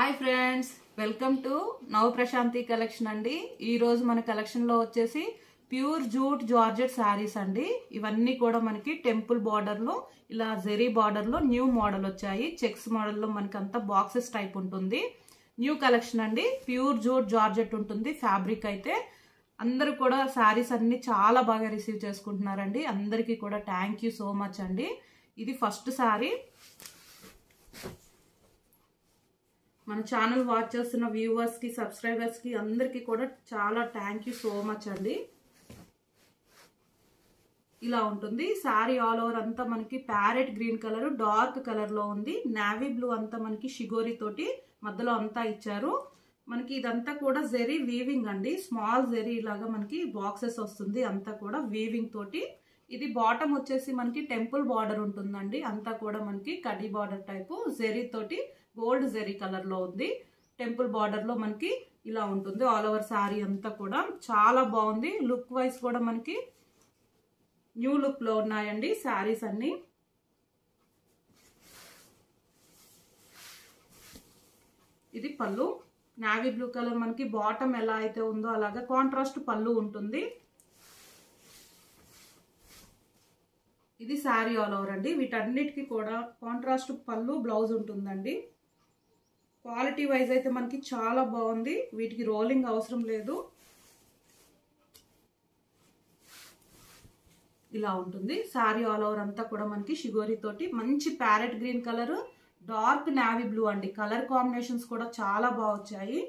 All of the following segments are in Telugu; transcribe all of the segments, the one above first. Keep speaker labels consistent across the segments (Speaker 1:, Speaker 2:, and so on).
Speaker 1: హాయ్ ఫ్రెండ్స్ వెల్కమ్ టు నవ ప్రశాంతి కలెక్షన్ అండి ఈ రోజు మన కలెక్షన్ లో వచ్చేసి ప్యూర్ జూట్ జార్జెట్ శారీస్ అండి ఇవన్నీ కూడా మనకి టెంపుల్ బార్డర్ లో ఇలా జెరీ బార్డర్ లో న్యూ మోడల్ వచ్చాయి చెక్స్ మోడల్ లో మనకి అంతా బాక్సెస్ టైప్ ఉంటుంది న్యూ కలెక్షన్ అండి ప్యూర్ జూట్ జార్జెట్ ఉంటుంది ఫ్యాబ్రిక్ అయితే అందరూ కూడా శారీస్ అన్ని చాలా బాగా రిసీవ్ చేసుకుంటున్నారండి అందరికీ కూడా థ్యాంక్ యూ సో మచ్ అండి ఇది ఫస్ట్ శారీ మన ఛానల్ వాచ్ చేస్తున్న వ్యూవర్స్కి సబ్స్క్రైబర్స్కి అందరికీ కూడా చాలా థ్యాంక్ యూ సో మచ్ అండి ఇలా ఉంటుంది శారీ ఆల్ ఓవర్ అంతా మనకి parrot green colour dark colour లో ఉంది నావీ బ్లూ అంతా మనకి షిగోరి తోటి మధ్యలో అంతా ఇచ్చారు మనకి ఇదంతా కూడా జెరీ వీవింగ్ అండి స్మాల్ జెరీ లాగా మనకి బాక్సెస్ వస్తుంది అంతా కూడా వీవింగ్ తోటి ఇది బాటమ్ వచ్చేసి మనకి టెంపుల్ బార్డర్ ఉంటుందండి అంతా కూడా మనకి కడి బార్డర్ టైపు జెరీ తోటి గోల్డ్ జెరీ కలర్ లో ఉంది టెంపుల్ బార్డర్ లో మనకి ఇలా ఉంటుంది ఆల్ ఓవర్ శారీ అంతా కూడా చాలా బాగుంది లుక్ వైజ్ కూడా మనకి న్యూ లుక్ లో ఉన్నాయండి శారీస్ అన్ని ఇది పళ్ళు నావీ బ్లూ కలర్ మనకి బాటమ్ ఎలా అయితే ఉందో అలాగా కాంట్రాస్ట్ పళ్ళు ఉంటుంది ఇది శారీ ఆల్ ఓవర్ అండి వీటన్నిటికీ కూడా కాంట్రాస్ట్ పళ్ళు బ్లౌజ్ ఉంటుందండి క్వాలిటీ వైజ్ అయితే మనకి చాలా బాగుంది వీటికి రోలింగ్ అవసరం లేదు ఇలా ఉంటుంది శారీ ఆల్ ఓవర్ అంతా కూడా మనకి షిగోరి తోటి మంచి parrot green colour dark navy blue అండి కలర్ కాంబినేషన్స్ కూడా చాలా బాగా వచ్చాయి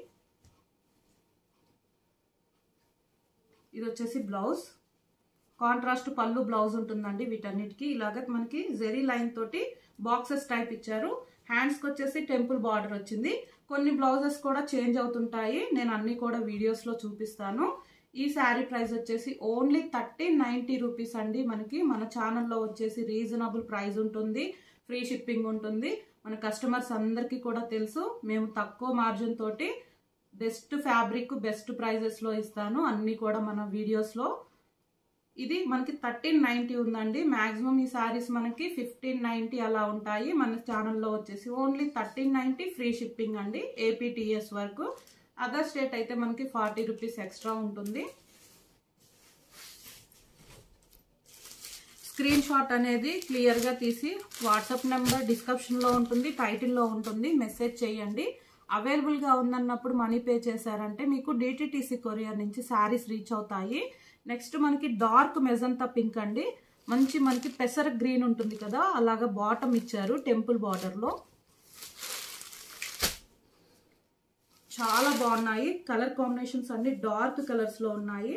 Speaker 1: ఇది వచ్చేసి బ్లౌజ్ కాంట్రాస్ట్ పళ్ళు బ్లౌజ్ ఉంటుందండి వీటన్నిటికి ఇలాగ మనకి జెరీ లైన్ తోటి బాక్సెస్ టైప్ ఇచ్చారు హ్యాండ్స్కి వచ్చేసి టెంపుల్ బార్డర్ వచ్చింది కొన్ని బ్లౌజెస్ కూడా చేంజ్ అవుతుంటాయి నేను అన్ని కూడా వీడియోస్లో చూపిస్తాను ఈ శారీ ప్రైస్ వచ్చేసి ఓన్లీ థర్టీన్ నైంటీ రూపీస్ అండి మనకి మన ఛానల్లో వచ్చేసి రీజనబుల్ ప్రైస్ ఉంటుంది ఫ్రీ షిప్పింగ్ ఉంటుంది మన కస్టమర్స్ అందరికీ కూడా తెలుసు మేము తక్కువ మార్జిన్ తోటి బెస్ట్ ఫ్యాబ్రిక్ బెస్ట్ ప్రైజెస్లో ఇస్తాను అన్నీ కూడా మన వీడియోస్లో ఇది మనకి థర్టీన్ నైంటీ ఉందండి మాక్సిమం ఈ శారీస్ మనకి ఫిఫ్టీన్ నైంటీ అలా ఉంటాయి మన ఛానల్లో వచ్చేసి only thirteen ninety free shipping అండి ఏపీటీఎస్ వరకు అదర్ స్టేట్ అయితే మనకి ఫార్టీ రూపీస్ ఎక్స్ట్రా ఉంటుంది స్క్రీన్ షాట్ అనేది క్లియర్గా తీసి వాట్సాప్ నెంబర్ డిస్క్రిప్షన్లో ఉంటుంది టైటిల్లో ఉంటుంది మెసేజ్ చేయండి అవైలబుల్గా ఉందన్నప్పుడు మనీ పే చేశారంటే మీకు డిటిటీసీ కొరియర్ నుంచి శారీస్ రీచ్ అవుతాయి నెక్స్ట్ మనకి డార్క్ మెజంతా పింక్ అండి మంచి మనకి పెసర గ్రీన్ ఉంటుంది కదా అలాగా బాటమ్ ఇచ్చారు టెంపుల్ బార్డర్లో చాలా బాగున్నాయి కలర్ కాంబినేషన్స్ అన్ని డార్క్ కలర్స్లో ఉన్నాయి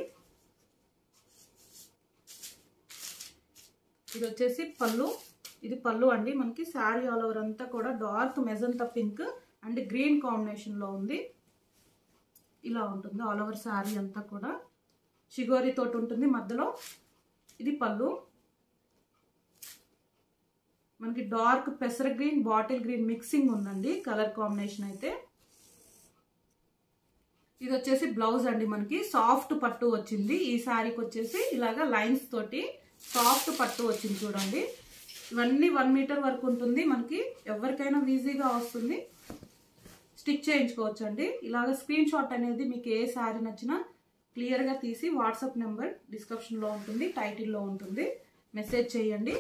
Speaker 1: ఇది వచ్చేసి పళ్ళు ఇది పళ్ళు అండి మనకి శారీ ఆల్ ఓవర్ అంతా కూడా dark magenta pink and green కాంబినేషన్లో ఉంది ఇలా ఉంటుంది ఆల్ ఓవర్ శారీ అంతా కూడా షిగోరి తోటి ఉంటుంది మధ్యలో ఇది పళ్ళు మనకి డార్క్ పెసర గ్రీన్ బాటిల్ గ్రీన్ మిక్సింగ్ ఉందండి కలర్ కాంబినేషన్ అయితే ఇది వచ్చేసి బ్లౌజ్ అండి మనకి సాఫ్ట్ పట్టు వచ్చింది ఈ శారీకి వచ్చేసి ఇలాగా లైన్స్ తోటి సాఫ్ట్ పట్టు వచ్చింది చూడండి ఇవన్నీ వన్ మీటర్ వరకు ఉంటుంది మనకి ఎవరికైనా ఈజీగా వస్తుంది స్టిచ్ చేయించుకోవచ్చు అండి ఇలాగ స్క్రీన్ షాట్ అనేది మీకు ఏ శారీ నచ్చినా క్లియర్గా తీసి వాట్సాప్ నెంబర్ డిస్క్రిప్షన్లో ఉంటుంది టైటిల్లో ఉంటుంది మెసేజ్ చేయండి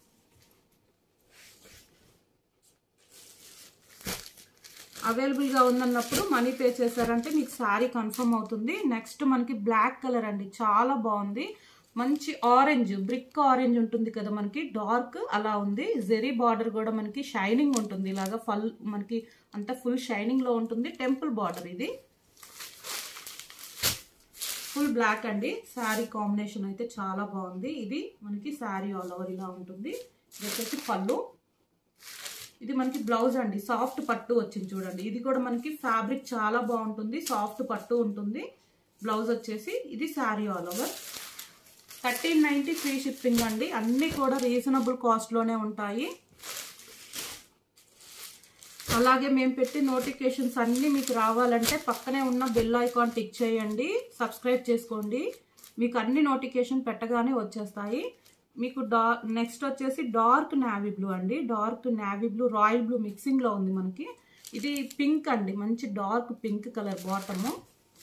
Speaker 1: అవైలబుల్గా ఉందన్నప్పుడు మనీ పే చేశారంటే మీకు శారీ కన్ఫర్మ్ అవుతుంది నెక్స్ట్ మనకి బ్లాక్ కలర్ అండి చాలా బాగుంది మంచి ఆరెంజ్ బ్రిక్ ఆరెంజ్ ఉంటుంది కదా మనకి డార్క్ అలా ఉంది జెరీ బార్డర్ కూడా మనకి షైనింగ్ ఉంటుంది ఇలాగా ఫల్ మనకి అంతా ఫుల్ షైనింగ్లో ఉంటుంది టెంపుల్ బార్డర్ ఇది ఫుల్ బ్లాక్ అండి శారీ కాంబినేషన్ అయితే చాలా బాగుంది ఇది మనకి శారీ ఆల్ ఓవర్ ఇలా ఉంటుంది ఇది వచ్చేసి పళ్ళు ఇది మనకి బ్లౌజ్ అండి సాఫ్ట్ పట్టు వచ్చింది చూడండి ఇది కూడా మనకి ఫ్యాబ్రిక్ చాలా బాగుంటుంది సాఫ్ట్ పట్టు ఉంటుంది బ్లౌజ్ వచ్చేసి ఇది sari all over thirteen ninety free shipping అండి అన్నీ కూడా రీజనబుల్ కాస్ట్లోనే ఉంటాయి అలాగే మేము పెట్టి నోటిఫికేషన్స్ అన్నీ మీకు రావాలంటే పక్కనే ఉన్న బెల్ ఐకాన్ టిక్ చేయండి సబ్స్క్రైబ్ చేసుకోండి మీకు అన్ని నోటిఫికేషన్ పెట్టగానే వచ్చేస్తాయి మీకు డా నెక్స్ట్ వచ్చేసి డార్క్ నావీ బ్లూ అండి dark navy blue royal blue మిక్సింగ్లో ఉంది మనకి ఇది పింక్ అండి మంచి డార్క్ పింక్ కలర్ బాటము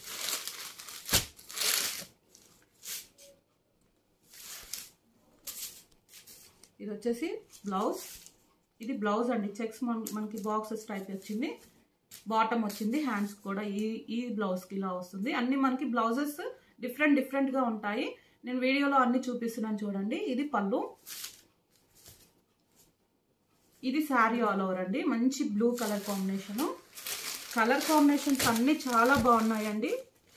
Speaker 1: ఇది వచ్చేసి బ్లౌజ్ ఇది బ్లౌజ్ అండి చెక్స్ మనకి బాక్సెస్ టైప్ వచ్చింది బాటమ్ వచ్చింది హ్యాండ్స్ కూడా ఈ ఈ బ్లౌజ్కి ఇలా వస్తుంది అన్ని మనకి బ్లౌజెస్ డిఫరెంట్ డిఫరెంట్గా ఉంటాయి నేను వీడియోలో అన్ని చూపిస్తున్నాను చూడండి ఇది పళ్ళు ఇది శారీ ఆల్ ఓవర్ అండి మంచి blue colour combination colour combinations అన్నీ చాలా బాగున్నాయండి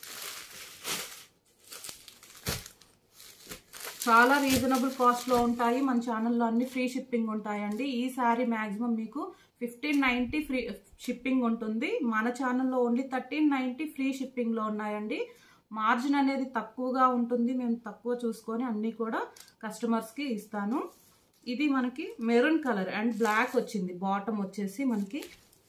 Speaker 1: చాలా రీజనబుల్ కాస్ట్లో ఉంటాయి మన ఛానల్లో అన్ని ఫ్రీ షిప్పింగ్ ఉంటాయండి ఈ శారీ మ్యాక్సిమం మీకు ఫిఫ్టీన్ నైంటీ ఫ్రీ షిప్పింగ్ ఉంటుంది మన ఛానల్లో ఓన్లీ థర్టీన్ నైంటీ ఫ్రీ షిప్పింగ్లో ఉన్నాయండి మార్జిన్ అనేది తక్కువగా ఉంటుంది మేము తక్కువ చూసుకొని అన్నీ కూడా కస్టమర్స్కి ఇస్తాను ఇది మనకి మెరూన్ కలర్ అండ్ బ్లాక్ వచ్చింది బాటమ్ వచ్చేసి మనకి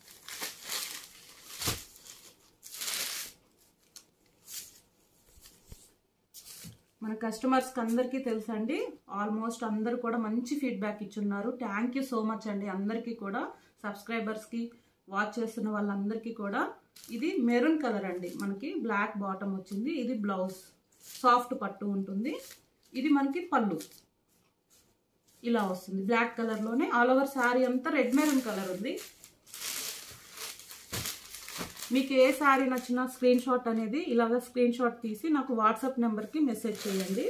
Speaker 1: మన కస్టమర్స్కి అందరికీ తెలుసండి ఆల్మోస్ట్ అందరూ కూడా మంచి ఫీడ్బ్యాక్ ఇచ్చున్నారు థ్యాంక్ యూ సో మచ్ అండి అందరికీ కూడా సబ్స్క్రైబర్స్కి వాచ్ చేస్తున్న వాళ్ళందరికీ కూడా ఇది మెరూన్ కలర్ అండి మనకి బ్లాక్ బాటమ్ వచ్చింది ఇది బ్లౌజ్ సాఫ్ట్ పట్టు ఉంటుంది ఇది మనకి పళ్ళు ఇలా వస్తుంది బ్లాక్ కలర్లోనే ఆల్ ఓవర్ శారీ అంతా రెడ్ మెరూన్ కలర్ ఉంది మీకు ఏ శారీ నచ్చినా స్క్రీన్ షాట్ అనేది ఇలాగ స్క్రీన్ షాట్ తీసి నాకు వాట్సాప్ నెంబర్కి మెసేజ్ చేయండి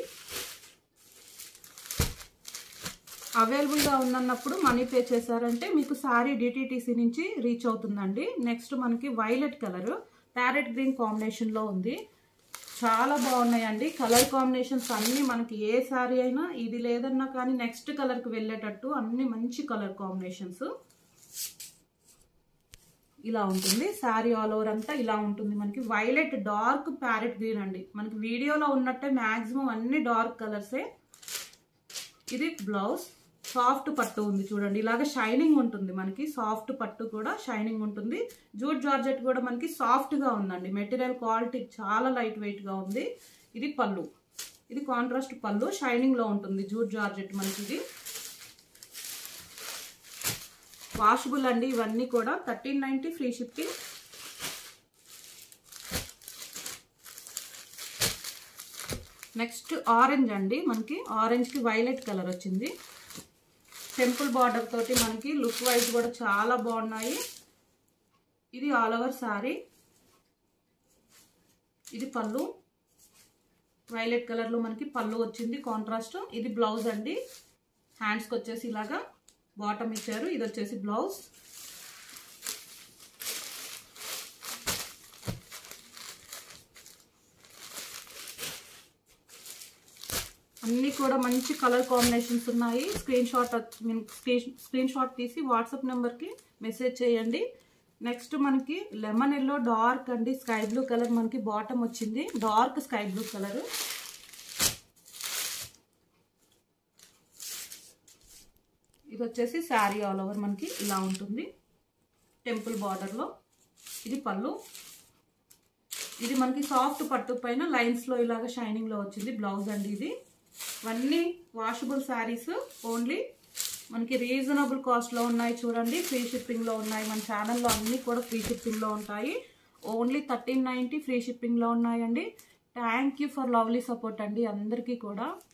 Speaker 1: అవైలబుల్గా ఉన్నప్పుడు మనీ పే చేశారంటే మీకు శారీ డిటీటీసీ నుంచి రీచ్ అవుతుందండి నెక్స్ట్ మనకి వైలెట్ కలర్ ప్యారెట్ గ్రీన్ కాంబినేషన్లో ఉంది చాలా బాగున్నాయండి కలర్ కాంబినేషన్స్ అన్నీ మనకి ఏ శారీ అయినా ఇది లేదన్నా కానీ నెక్స్ట్ కలర్కి వెళ్ళేటట్టు అన్ని మంచి కలర్ కాంబినేషన్స్ ఇలా ఉంటుంది శారీ ఆల్ ఓవర్ అంతా ఇలా ఉంటుంది మనకి వైలెట్ డార్క్ ప్యారెట్ గ్రీన్ అండి మనకి వీడియోలో ఉన్నట్టే మ్యాక్సిమం అన్ని డార్క్ కలర్సే ఇది బ్లౌజ్ సాఫ్ట్ పట్టు ఉంది చూడండి ఇలాగ షైనింగ్ ఉంటుంది మనకి సాఫ్ట్ పట్టు కూడా షైనింగ్ ఉంటుంది జూట్ జార్జెట్ కూడా మనకి సాఫ్ట్గా ఉందండి మెటీరియల్ క్వాలిటీ చాలా లైట్ వెయిట్గా ఉంది ఇది పళ్ళు ఇది కాంట్రాస్ట్ పళ్ళు షైనింగ్లో ఉంటుంది జూట్ జార్జెట్ మనకి ఇది వాషబుల్ అండి ఇవన్నీ కూడా thirteen ninety free shipping next orange అండి మనకి ఆరెంజ్కి వైలెట్ కలర్ వచ్చింది టెంపుల్ బార్డర్ తోటి మనకి లుక్ వైజ్ కూడా చాలా బాగున్నాయి ఇది ఆల్ ఓవర్ శారీ ఇది పళ్ళు వైలెట్ కలర్లో మనకి పళ్ళు వచ్చింది కాంట్రాస్ట్ ఇది బ్లౌజ్ అండి హ్యాండ్స్కి వచ్చేసి ఇలాగా బాటమ్ ఇచ్చారు ఇది వచ్చేసి బ్లౌజ్ అన్నీ కూడా మంచి కలర్ కాంబినేషన్స్ ఉన్నాయి స్క్రీన్ షాట్ స్క్రీన్ షాట్ తీసి వాట్సాప్ నెంబర్కి మెసేజ్ చేయండి నెక్స్ట్ మనకి లెమన్ ఎల్లో డార్క్ అండి స్కై బ్లూ కలర్ మనకి బాటమ్ వచ్చింది డార్క్ స్కై బ్లూ కలర్ ఇది వచ్చేసి శారీ ఆల్ ఓవర్ మనకి ఇలా ఉంటుంది టెంపుల్ బార్డర్లో ఇది పళ్ళు ఇది మనకి సాఫ్ట్ పట్టు పైన లైన్స్లో ఇలాగ షైనింగ్లో వచ్చింది బ్లౌజ్ అండి ఇది ఇవన్నీ వాషబుల్ శారీస్ ఓన్లీ మనకి రీజనబుల్ కాస్ట్లో ఉన్నాయి చూడండి ఫ్రీ షిప్పింగ్లో ఉన్నాయి మన ఛానల్లో అన్నీ కూడా ఫ్రీ షిప్పింగ్లో ఉంటాయి ఓన్లీ థర్టీన్ నైంటీ ఫ్రీ షిప్పింగ్లో ఉన్నాయండి thank you for lovely support అండి అందరికీ కూడా